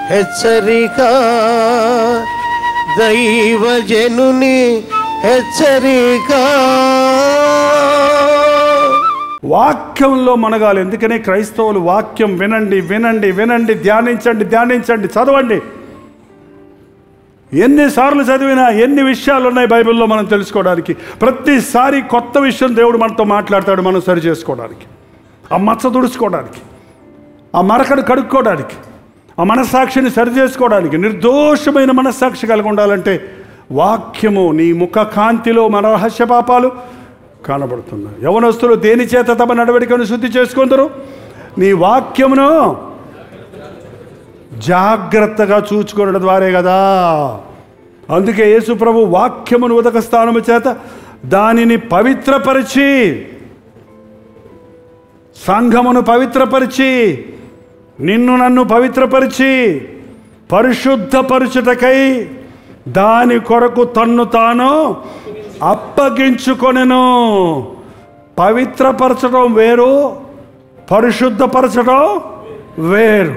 హెచ్చరిక దైవజనుని హెచ్చరిక వాక్యంలో మనగాలి ఎందుకనే క్రైస్తవులు వాక్యం వినండి వినండి వినండి ధ్యానించండి ధ్యానించండి చదవండి ఎన్నిసార్లు చదివినా ఎన్ని విషయాలు ఉన్నాయి బైబిల్లో మనం తెలుసుకోవడానికి ప్రతిసారి కొత్త విషయం దేవుడు మనతో మాట్లాడతాడు మనం సరి చేసుకోవడానికి ఆ మచ్చ తుడుచుకోవడానికి ఆ మరకను కడుక్కోవడానికి ఆ మనస్సాక్షిని సరి చేసుకోవడానికి నిర్దోషమైన మనస్సాక్షి కలిగి ఉండాలంటే వాక్యము నీ ముఖ కాంతిలో మన రహస్య పాపాలు కనబడుతున్నాయి యవనస్తులు దేని చేత తమ నడవడికను శుద్ధి చేసుకుందరు నీ వాక్యమును జాగ్రత్తగా చూచుకోవడం ద్వారే కదా అందుకే యేసు ప్రభు వాక్యమును ఉదక స్థానము చేత దానిని పవిత్రపరిచి సంఘమును పవిత్రపరిచి నిన్ను నన్ను పవిత్రపరిచి పరిశుద్ధపరచుటకై దాని కొరకు తన్ను తాను అప్పగించుకొనెను పవిత్రపరచడం వేరు పరిశుద్ధపరచడం వేరు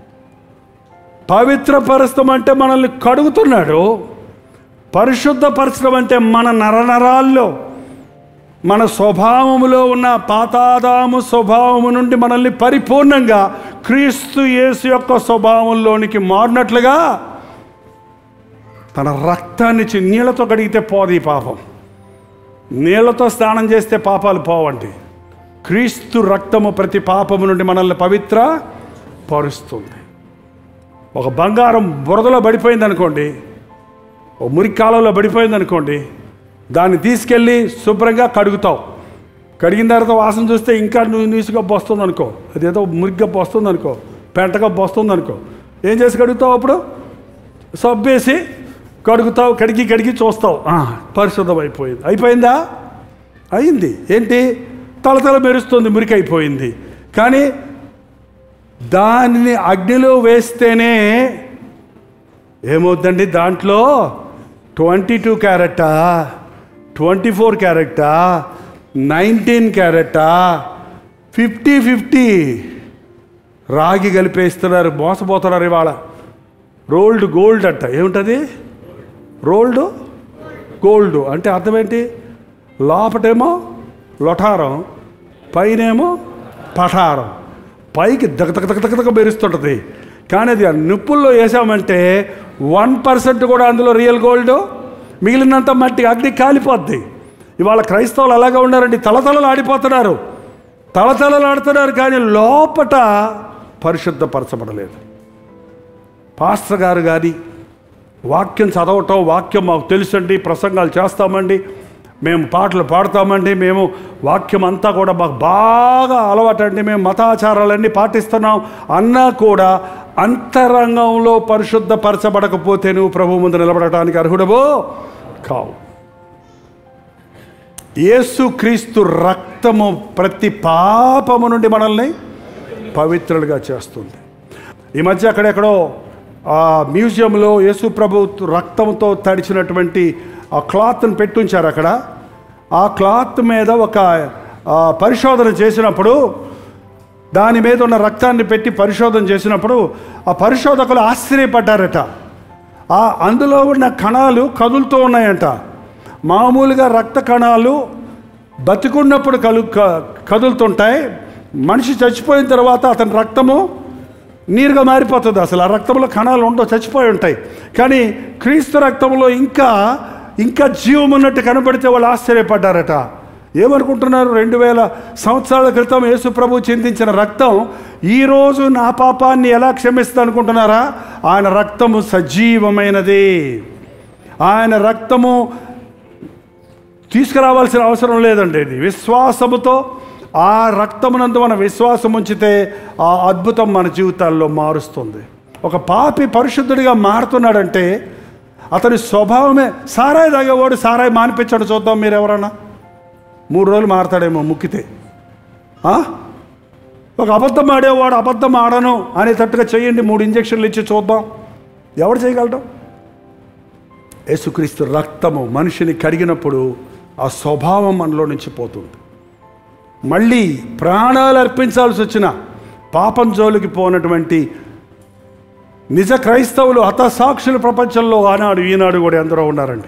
పవిత్రపరచడం అంటే మనల్ని కడుగుతున్నాడు పరిశుద్ధపరచడం అంటే మన నరనరాల్లో మన స్వభావములో ఉన్న పాతాదాము స్వభావము నుండి మనల్ని పరిపూర్ణంగా క్రీస్తు యేసు యొక్క స్వభావంలోనికి మారినట్లుగా తన రక్తాన్ని ఇచ్చి నీళ్లతో కడిగితే పోదు ఈ పాపం నీళ్లతో స్నానం చేస్తే పాపాలు పోవండి క్రీస్తు రక్తము ప్రతి పాపము నుండి మనల్ని పవిత్ర పరుస్తుంది ఒక బంగారం బురదలో పడిపోయింది అనుకోండి ఒక మురికి కాలంలో పడిపోయింది అనుకోండి దాన్ని తీసుకెళ్ళి శుభ్రంగా కడుగుతావు కడిగిన తర్వాత వాసన చూస్తే ఇంకా నువ్వు నీసుగబ్బు వస్తుంది అనుకో అదేదో మురిగబ్బు వస్తుంది అనుకో పెంటగబ్బు వస్తుంది అనుకో ఏం చేసి కడుగుతావు అప్పుడు సబ్బేసి కడుగుతావు కడిగి కడిగి చూస్తావు ఆ, పరిశుద్ధం అయిపోయింది అయిపోయిందా అయింది ఏంటి తలతల మెరుస్తుంది మురికి అయిపోయింది కానీ దానిని అగ్నిలో వేస్తేనే ఏమవుద్దండి దాంట్లో ట్వంటీ టూ క్యారెట్టా ట్వంటీ ఫోర్ క్యారెట్టా నైన్టీన్ క్యారెట్టా ఫిఫ్టీ ఫిఫ్టీ రాగి కలిపేస్తున్నారు మోసపోతున్నారు ఇవాళ రోల్డ్ గోల్డ్ అంట ఏముంటుంది రోల్డ్ గోల్డ్ అంటే అర్థం ఏంటి లోపటేమో లొఠారం పైనేమో పఠారం పైకి దగ దగ దగ దగ మెరుస్తుంటుంది కానీ అది ఆ నిప్పుల్లో వేసామంటే వన్ పర్సెంట్ కూడా అందులో రియల్ గోల్డ్ మిగిలినంత మట్టి అగ్ని కాలిపోద్ది ఇవాళ క్రైస్తవులు అలాగే ఉన్నారండి తలతలలు ఆడిపోతున్నారు తలతలలు ఆడుతున్నారు కానీ లోపట పరిశుద్ధపరచబడలేదు పాస్టర్ గారు కానీ వాక్యం చదవటం వాక్యం మాకు తెలుసండి ప్రసంగాలు చేస్తామండి మేము పాటలు పాడతామండి మేము వాక్యం అంతా కూడా మాకు బాగా అలవాటండి మేము మతాచారాలన్నీ పాటిస్తున్నాం అన్నా కూడా అంతరంగంలో పరిశుద్ధపరచబడకపోతే నువ్వు ప్రభు ముందు నిలబడటానికి అర్హుడవో కావు యేసుక్రీస్తు రక్తము ప్రతి పాపము నుండి మనల్ని పవిత్రులుగా చేస్తుంది ఈ మధ్య అక్కడెక్కడో ఆ మ్యూజియంలో యేసు ప్రభు రక్తంతో తడిచినటువంటి ఆ క్లాత్ని పెట్టుంచారు అక్కడ ఆ క్లాత్ మీద ఒక ఆ, పరిశోధన చేసినప్పుడు దాని మీద ఉన్న రక్తాన్ని పెట్టి పరిశోధన చేసినప్పుడు ఆ పరిశోధకులు ఆశ్చర్యపడ్డారట ఆ అందులో ఉన్న కణాలు కదులుతూ ఉన్నాయంట మామూలుగా రక్త కణాలు బతికున్నప్పుడు కలు క- కదులుతుంటాయి మనిషి చచ్చిపోయిన తర్వాత అతని రక్తము నీరుగా మారిపోతుంది అసలు ఆ రక్తంలో కణాలు ఉండవు చచ్చిపోయి ఉంటాయి కానీ క్రీస్తు రక్తంలో ఇంకా ఇంకా జీవం ఉన్నట్టు కనబడితే వాళ్ళు ఆశ్చర్యపడ్డారట ఏమనుకుంటున్నారు రెండు వేల సంవత్సరాల క్రితం యేసు ప్రభు చిందించిన రక్తం ఈరోజు నా పాపాన్ని ఎలా క్షమిస్తుంది అనుకుంటున్నారా ఆయన రక్తము సజీవమైనది ఆయన రక్తము తీసుకురావాల్సిన అవసరం లేదండి ఇది విశ్వాసముతో ఆ రక్తమునందు మన విశ్వాసం ఉంచితే ఆ అద్భుతం మన జీవితాల్లో మారుస్తుంది ఒక పాపి పరిశుద్ధుడిగా మారుతున్నాడంటే అతని స్వభావమే సారాయి తాగేవాడు సారాయి మానిపించాడు చూద్దాం మీరు ఎవరన్నా మూడు రోజులు మారతాడేమో ముక్కితే ఆ? ఒక అబద్ధం ఆడేవాడు అబద్ధం ఆడను అనేటట్టుగా చేయండి మూడు ఇంజక్షన్లు ఇచ్చి చూద్దాం ఎవడు చేయగలడు యేసుక్రీస్తు రక్తము మనిషిని కడిగినప్పుడు ఆ స్వభావం మనలో నుంచి పోతుంది మళ్ళీ ప్రాణాలు అర్పించాల్సి వచ్చిన పాపం జోలికి పోనటువంటి నిజ క్రైస్తవులు హతసాక్షుల ప్రపంచంలో ఆనాడు ఈనాడు కూడా ఎందరో ఉన్నారండి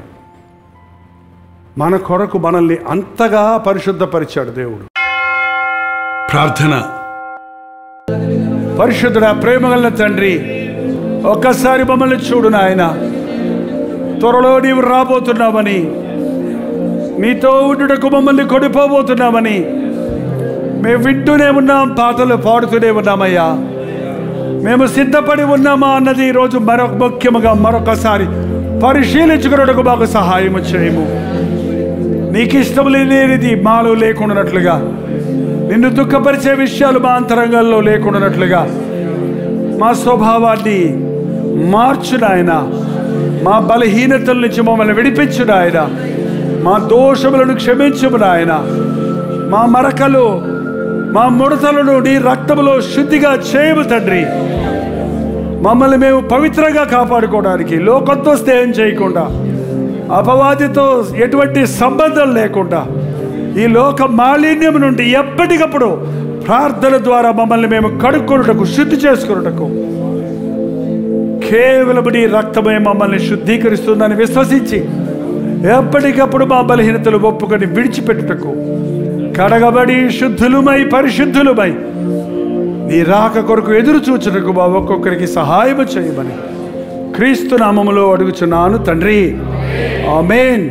మన కొరకు మనల్ని అంతగా పరిశుద్ధపరిచాడు దేవుడు ప్రార్థన పరిశుద్ధుడా ప్రేమగల తండ్రి ఒక్కసారి మమ్మల్ని చూడు నాయన త్వరలో నీవు రాబోతున్నామని నీతో ఉండుటకు మమ్మల్ని కొడిపోబోతున్నామని మేము వింటూనే ఉన్నాం పాటలు పాడుతూనే ఉన్నామయ్యా మేము సిద్ధపడి ఉన్నామా అన్నది ఈరోజు మరొక ముఖ్యముగా మరొకసారి పరిశీలించుకున్నట్టుకు మాకు సహాయం చేయము నీకు ఇష్టం లేనిది మాలో లేకుండానట్లుగా నిన్ను దుఃఖపరిచే విషయాలు మా అంతరంగంలో లేకుండానట్లుగా మా స్వభావాన్ని మార్చు నాయన మా బలహీనతల నుంచి మమ్మల్ని విడిపించు నాయన మా దోషములను క్షమించుము నాయన మా మరకలు మా ముడతలను నీ రక్తములో శుద్ధిగా చేయము తండ్రి మమ్మల్ని మేము పవిత్రంగా కాపాడుకోవడానికి లోకంతో స్నేహం చేయకుండా అపవాదితో ఎటువంటి సంబంధం లేకుండా ఈ లోక మాలిన్యం నుండి ఎప్పటికప్పుడు ప్రార్థన ద్వారా మమ్మల్ని మేము కడుక్కొనుటకు శుద్ధి చేసుకున్నటకు కేవలం నీ రక్తమే మమ్మల్ని శుద్ధీకరిస్తుందని విశ్వసించి ఎప్పటికప్పుడు మా బలహీనతలు ఒప్పుకొని విడిచిపెట్టుటకు కడగబడి శుద్ధులుమై పరిశుద్ధులుమై నీ రాక కొరకు ఎదురు చూచుటకు మా ఒక్కొక్కరికి సహాయము చేయమని క్రీస్తు నామములో అడుగుచున్నాను తండ్రి ఆమెన్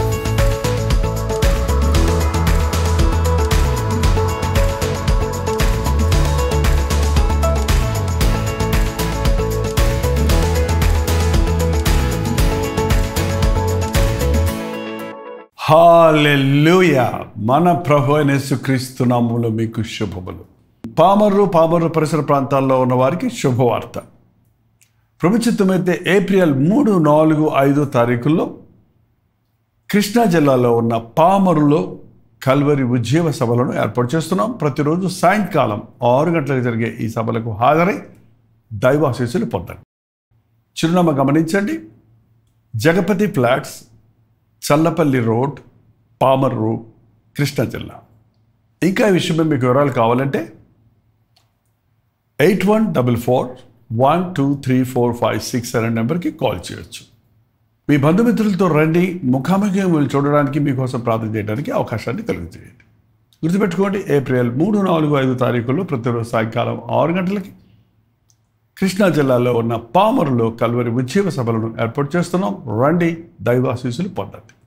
హాలెల్లుయ మన ప్రభు అయిన యేసుక్రీస్తు నామములో మీకు శుభములు పామర్రు పామర్రు పరిసర ప్రాంతాల్లో ఉన్న వారికి శుభవార్త ప్రభుత్వమైతే ఏప్రిల్ మూడు నాలుగు ఐదు తారీఖుల్లో కృష్ణా జిల్లాలో ఉన్న పామరులో కల్వరి ఉద్యోగ సభలను ఏర్పాటు చేస్తున్నాం ప్రతిరోజు సాయంకాలం ఆరు గంటలకు జరిగే ఈ సభలకు హాజరై దైవాశీస్సులు పొందండి చిరునామా గమనించండి జగపతి ఫ్లాట్స్ చల్లపల్లి రోడ్ పామర్రు కృష్ణా జిల్లా ఇంకా ఈ విషయమే మీకు వివరాలు కావాలంటే eight one double four one two three four five six అనే నెంబర్కి కాల్ చేయొచ్చు మీ బంధుమిత్రులతో రండి ముఖాముఖి వీళ్ళు చూడడానికి మీకోసం ప్రార్థన చేయడానికి అవకాశాన్ని కలుగుచేయండి గుర్తుపెట్టుకోండి ఏప్రిల్ మూడు నాలుగు ఐదు తారీఖుల్లో ప్రతిరోజు సాయంకాలం ఆరు గంటలకి కృష్ణా జిల్లాలో ఉన్న పామరులో కల్వరి ఉద్యోగ సభలను ఏర్పాటు చేస్తున్నాం రండి దైవాశీస్సులు పొందండి